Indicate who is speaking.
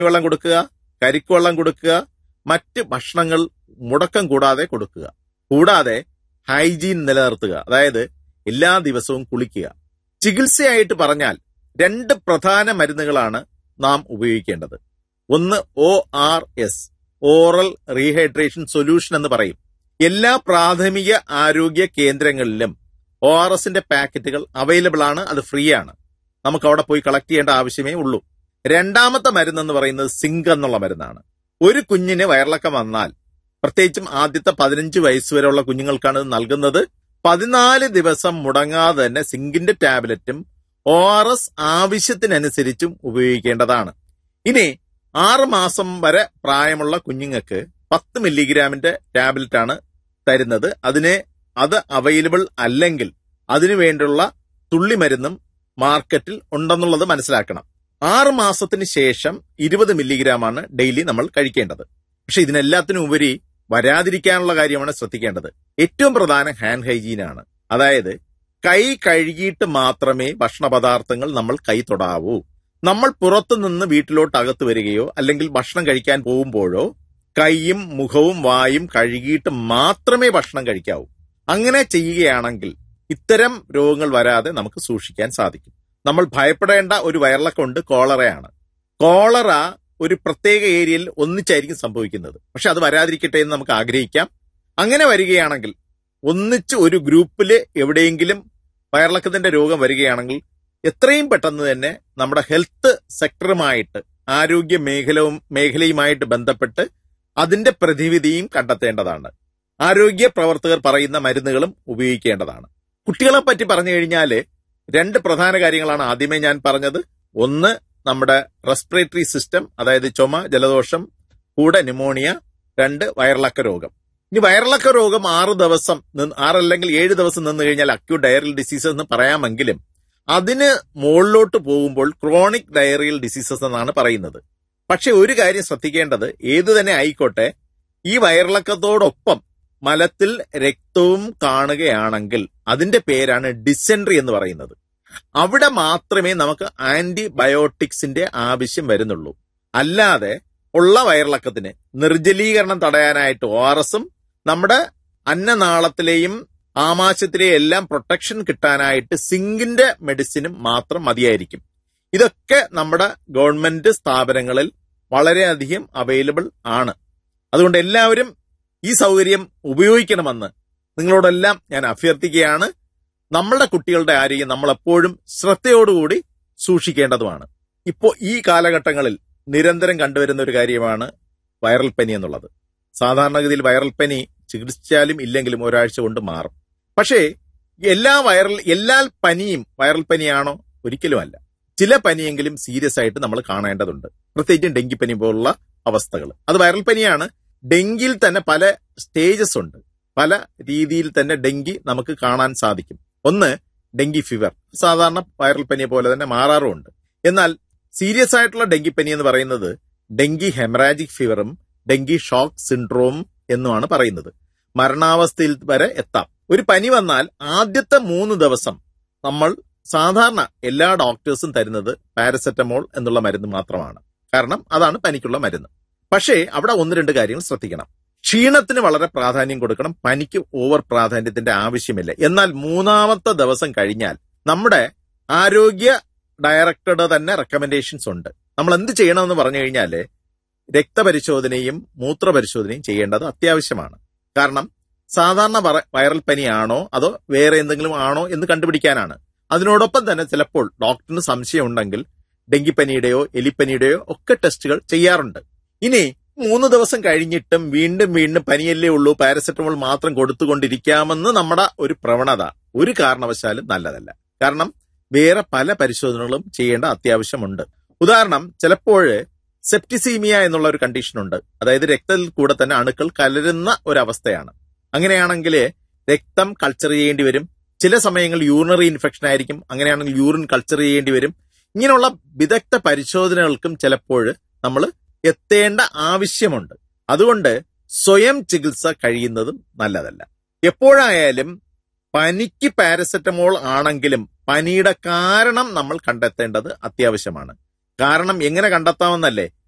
Speaker 1: വെള്ളം കൊടുക്കുക കരിക്ക് വെള്ളം കൊടുക്കുക മറ്റ് ഭക്ഷണങ്ങൾ മുടക്കം കൂടാതെ കൊടുക്കുക കൂടാതെ ഹൈജീൻ നിലനിർത്തുക അതായത് എല്ലാ ദിവസവും കുളിക്കുക ചികിത്സയായിട്ട് പറഞ്ഞാൽ രണ്ട് പ്രധാന മരുന്നുകളാണ് നാം ഉപയോഗിക്കേണ്ടത് ഒന്ന് O R S oral rehydration solution എന്ന് പറയും എല്ലാ പ്രാഥമിക ആരോഗ്യ കേന്ദ്രങ്ങളിലും ഒ ആർ എസിന്റെ പാക്കറ്റുകൾ അവൈലബിൾ ആണ് അത് ഫ്രീ ആണ് നമുക്ക് അവിടെ പോയി കളക്ട് ചെയ്യേണ്ട ആവശ്യമേ ഉള്ളൂ രണ്ടാമത്തെ മരുന്ന് എന്ന് പറയുന്നത് സിങ്ക് എന്നുള്ള മരുന്നാണ് ഒരു കുഞ്ഞിന് വയറിളക്കം വന്നാൽ പ്രത്യേകിച്ചും ആദ്യത്തെ പതിനഞ്ച് വയസ്സ് വരെയുള്ള കുഞ്ഞുങ്ങൾക്കാണ് ഇത് നൽകുന്നത് പതിനാല് ദിവസം മുടങ്ങാതെ തന്നെ സിങ്കിന്റെ ടാബ്ലറ്റും ഒ ആർ എസ് ആവശ്യത്തിനനുസരിച്ചും ഉപയോഗിക്കേണ്ടതാണ് ഇനി ആറ് മാസം വരെ പ്രായമുള്ള കുഞ്ഞുങ്ങൾക്ക് പത്ത് മില്ലിഗ്രാമിന്റെ ടാബ്ലറ്റ് ആണ് തരുന്നത് അതിന് അത് അവൈലബിൾ അല്ലെങ്കിൽ അതിനു വേണ്ടിയുള്ള തുള്ളിമരുന്നും മാർക്കറ്റിൽ ഉണ്ടെന്നുള്ളത് മനസ്സിലാക്കണം ആറ് മാസത്തിന് ശേഷം ഇരുപത് മില്ലിഗ്രാം ആണ് ഡെയിലി നമ്മൾ കഴിക്കേണ്ടത് പക്ഷെ ഇതിനെല്ലാത്തിനും ഉപരി വരാതിരിക്കാനുള്ള കാര്യമാണ് ശ്രദ്ധിക്കേണ്ടത് ഏറ്റവും പ്രധാനം ഹാൻഡ് ഹൈജീൻ ആണ് അതായത് കൈ കഴുകിയിട്ട് മാത്രമേ ഭക്ഷണ പദാർത്ഥങ്ങൾ നമ്മൾ കൈ തൊടാവൂ നമ്മൾ പുറത്തു നിന്ന് വീട്ടിലോട്ട് അകത്ത് വരികയോ അല്ലെങ്കിൽ ഭക്ഷണം കഴിക്കാൻ പോകുമ്പോഴോ കൈയും മുഖവും വായും കഴുകിയിട്ട് മാത്രമേ ഭക്ഷണം കഴിക്കാവൂ അങ്ങനെ ചെയ്യുകയാണെങ്കിൽ ഇത്തരം രോഗങ്ങൾ വരാതെ നമുക്ക് സൂക്ഷിക്കാൻ സാധിക്കും നമ്മൾ ഭയപ്പെടേണ്ട ഒരു വയറിളക്കമുണ്ട് കോളറയാണ് കോളറ ഒരു പ്രത്യേക ഏരിയയിൽ ഒന്നിച്ചായിരിക്കും സംഭവിക്കുന്നത് പക്ഷെ അത് വരാതിരിക്കട്ടെ എന്ന് നമുക്ക് ആഗ്രഹിക്കാം അങ്ങനെ വരികയാണെങ്കിൽ ഒന്നിച്ച് ഒരു ഗ്രൂപ്പിൽ എവിടെയെങ്കിലും വയറിളക്കത്തിന്റെ രോഗം വരികയാണെങ്കിൽ എത്രയും പെട്ടെന്ന് തന്നെ നമ്മുടെ ഹെൽത്ത് സെക്ടറുമായിട്ട് ആരോഗ്യ മേഖലവും മേഖലയുമായിട്ട് ബന്ധപ്പെട്ട് അതിന്റെ പ്രതിവിധിയും കണ്ടെത്തേണ്ടതാണ് ആരോഗ്യ പ്രവർത്തകർ പറയുന്ന മരുന്നുകളും ഉപയോഗിക്കേണ്ടതാണ് കുട്ടികളെ പറ്റി പറഞ്ഞു കഴിഞ്ഞാല് രണ്ട് പ്രധാന കാര്യങ്ങളാണ് ആദ്യമേ ഞാൻ പറഞ്ഞത് ഒന്ന് നമ്മുടെ റെസ്പിറേറ്ററി സിസ്റ്റം അതായത് ചുമ ജലദോഷം കൂടെ ന്യൂമോണിയ രണ്ട് വയറിളക്ക രോഗം ഇനി വയറിളക്ക രോഗം ആറ് ദിവസം നിന്ന് ആറല്ലെങ്കിൽ ഏഴ് ദിവസം നിന്ന് കഴിഞ്ഞാൽ അക്യൂട്ട് ഡയറിയൽ ഡിസീസസ് എന്ന് പറയാമെങ്കിലും അതിന് മുകളിലോട്ട് പോകുമ്പോൾ ക്രോണിക് ഡയറിയൽ ഡിസീസസ് എന്നാണ് പറയുന്നത് പക്ഷെ ഒരു കാര്യം ശ്രദ്ധിക്കേണ്ടത് ഏതു തന്നെ ആയിക്കോട്ടെ ഈ വയറിളക്കത്തോടൊപ്പം മലത്തിൽ രക്തവും കാണുകയാണെങ്കിൽ അതിന്റെ പേരാണ് ഡിസെൻട്രി എന്ന് പറയുന്നത് അവിടെ മാത്രമേ നമുക്ക് ആന്റിബയോട്ടിക്സിന്റെ ആവശ്യം വരുന്നുള്ളൂ അല്ലാതെ ഉള്ള വയറിളക്കത്തിന് നിർജ്ജലീകരണം തടയാനായിട്ട് ഒ ആർ എസും നമ്മുടെ അന്നനാളത്തിലെയും ആമാശയത്തിലെയും എല്ലാം പ്രൊട്ടക്ഷൻ കിട്ടാനായിട്ട് സിങ്കിന്റെ മെഡിസിനും മാത്രം മതിയായിരിക്കും ഇതൊക്കെ നമ്മുടെ ഗവൺമെന്റ് സ്ഥാപനങ്ങളിൽ വളരെയധികം അവൈലബിൾ ആണ് അതുകൊണ്ട് എല്ലാവരും ഈ സൗകര്യം ഉപയോഗിക്കണമെന്ന് നിങ്ങളോടെല്ലാം ഞാൻ അഭ്യർത്ഥിക്കുകയാണ് നമ്മളുടെ കുട്ടികളുടെ ആരോഗ്യം നമ്മൾ എപ്പോഴും ശ്രദ്ധയോടുകൂടി സൂക്ഷിക്കേണ്ടതുമാണ് ഇപ്പോൾ ഈ കാലഘട്ടങ്ങളിൽ നിരന്തരം കണ്ടുവരുന്ന ഒരു കാര്യമാണ് വൈറൽ പനി എന്നുള്ളത് സാധാരണഗതിയിൽ വൈറൽ പനി ചികിത്സിച്ചാലും ഇല്ലെങ്കിലും ഒരാഴ്ച കൊണ്ട് മാറും പക്ഷേ എല്ലാ വൈറൽ എല്ലാ പനിയും വൈറൽ പനിയാണോ ഒരിക്കലുമല്ല ചില പനിയെങ്കിലും സീരിയസ് ആയിട്ട് നമ്മൾ കാണേണ്ടതുണ്ട് പ്രത്യേകിച്ചും ഡെങ്കിപ്പനി പോലുള്ള അവസ്ഥകൾ അത് വൈറൽ പനിയാണ് ഡെങ്കിയിൽ തന്നെ പല സ്റ്റേജസ് ഉണ്ട് പല രീതിയിൽ തന്നെ ഡെങ്കി നമുക്ക് കാണാൻ സാധിക്കും ഒന്ന് ഡെങ്കി ഫീവർ സാധാരണ വൈറൽ പനിയെ പോലെ തന്നെ മാറാറുമുണ്ട് എന്നാൽ സീരിയസ് ആയിട്ടുള്ള ഡെങ്കിപ്പനി എന്ന് പറയുന്നത് ഡെങ്കി ഹെമറാജിക് ഫീവറും ഡെങ്കി ഷോക്ക് സിൻഡ്രോം എന്നുമാണ് പറയുന്നത് മരണാവസ്ഥയിൽ വരെ എത്താം ഒരു പനി വന്നാൽ ആദ്യത്തെ മൂന്ന് ദിവസം നമ്മൾ സാധാരണ എല്ലാ ഡോക്ടേഴ്സും തരുന്നത് പാരസെറ്റമോൾ എന്നുള്ള മരുന്ന് മാത്രമാണ് കാരണം അതാണ് പനിക്കുള്ള മരുന്ന് പക്ഷേ അവിടെ ഒന്ന് രണ്ട് കാര്യങ്ങൾ ശ്രദ്ധിക്കണം ക്ഷീണത്തിന് വളരെ പ്രാധാന്യം കൊടുക്കണം പനിക്ക് ഓവർ പ്രാധാന്യത്തിന്റെ ആവശ്യമില്ല എന്നാൽ മൂന്നാമത്തെ ദിവസം കഴിഞ്ഞാൽ നമ്മുടെ ആരോഗ്യ ഡയറക്ടറുടെ തന്നെ റെക്കമെൻഡേഷൻസ് ഉണ്ട് നമ്മൾ എന്ത് ചെയ്യണമെന്ന് പറഞ്ഞു കഴിഞ്ഞാല് രക്തപരിശോധനയും മൂത്രപരിശോധനയും ചെയ്യേണ്ടത് അത്യാവശ്യമാണ് കാരണം സാധാരണ വറ- വൈറൽ പനിയാണോ അതോ വേറെ എന്തെങ്കിലും ആണോ എന്ന് കണ്ടുപിടിക്കാനാണ് അതിനോടൊപ്പം തന്നെ ചിലപ്പോൾ ഡോക്ടറിന് സംശയം ഉണ്ടെങ്കിൽ ഡെങ്കിപ്പനിയുടെയോ എലിപ്പനിയുടെയോ ഒക്കെ ടെസ്റ്റുകൾ ചെയ്യാറുണ്ട് ഇനി മൂന്ന് ദിവസം കഴിഞ്ഞിട്ടും വീണ്ടും വീണ്ടും പനിയല്ലേ ഉള്ളൂ പാരസെറ്റമോൾ മാത്രം കൊടുത്തുകൊണ്ടിരിക്കാമെന്ന് നമ്മുടെ ഒരു പ്രവണത ഒരു കാരണവശാലും നല്ലതല്ല കാരണം വേറെ പല പരിശോധനകളും ചെയ്യേണ്ട അത്യാവശ്യമുണ്ട് ഉദാഹരണം ചിലപ്പോൾ സെപ്റ്റിസീമിയ എന്നുള്ള ഒരു കണ്ടീഷൻ ഉണ്ട് അതായത് രക്തത്തിൽ കൂടെ തന്നെ അണുക്കൾ കലരുന്ന ഒരവസ്ഥയാണ് അങ്ങനെയാണെങ്കിൽ രക്തം കൾച്ചർ ചെയ്യേണ്ടി വരും ചില സമയങ്ങളിൽ യൂറിനറി ഇൻഫെക്ഷൻ ആയിരിക്കും അങ്ങനെയാണെങ്കിൽ യൂറിൻ കൾച്ചർ ചെയ്യേണ്ടി വരും ഇങ്ങനെയുള്ള വിദഗ്ധ പരിശോധനകൾക്കും ചിലപ്പോൾ നമ്മൾ എത്തേണ്ട ആവശ്യമുണ്ട് അതുകൊണ്ട് സ്വയം ചികിത്സ കഴിയുന്നതും നല്ലതല്ല എപ്പോഴായാലും പനിക്ക് പാരസെറ്റമോൾ ആണെങ്കിലും പനിയുടെ കാരണം നമ്മൾ കണ്ടെത്തേണ്ടത് അത്യാവശ്യമാണ് കാരണം എങ്ങനെ കണ്ടെത്താമെന്നല്ലേ